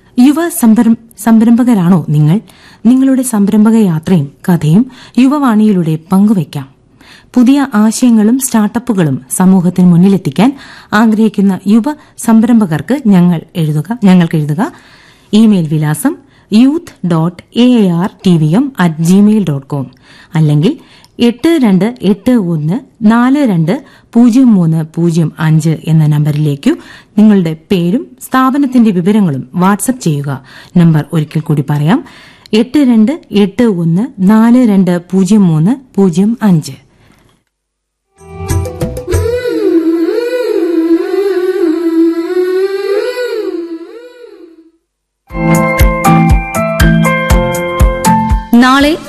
യുവ സംരം- സംരംഭകരാണോ നിങ്ങൾ നിങ്ങളുടെ സംരംഭക യാത്രയും കഥയും യുവവാണിയിലൂടെ പങ്കുവയ്ക്കാം പുതിയ ആശയങ്ങളും സ്റ്റാർട്ടപ്പുകളും സമൂഹത്തിന് മുന്നിലെത്തിക്കാൻ ആഗ്രഹിക്കുന്ന യുവ സംരംഭകർക്ക് ഞങ്ങൾ എഴുതുക ഞങ്ങൾക്ക് എഴുതുക ഇമെയിൽ വിലാസം youth dot A R T V M at Gmail dot com അല്ലെങ്കിൽ എട്ട് രണ്ട് എട്ട് ഒന്ന് നാല് രണ്ട് പൂജ്യം മൂന്ന് പൂജ്യം അഞ്ച് എന്ന നമ്പറിലേക്കു നിങ്ങളുടെ പേരും സ്ഥാപനത്തിന്റെ വിവരങ്ങളും വാട്സപ്പ് ചെയ്യുക നമ്പർ ഒരിക്കൽ കൂടി പറയാം എട്ട് രണ്ട് എട്ട് ഒന്ന് നാല് രണ്ട് പൂജ്യം മൂന്ന് പൂജ്യം അഞ്ച് നാളെ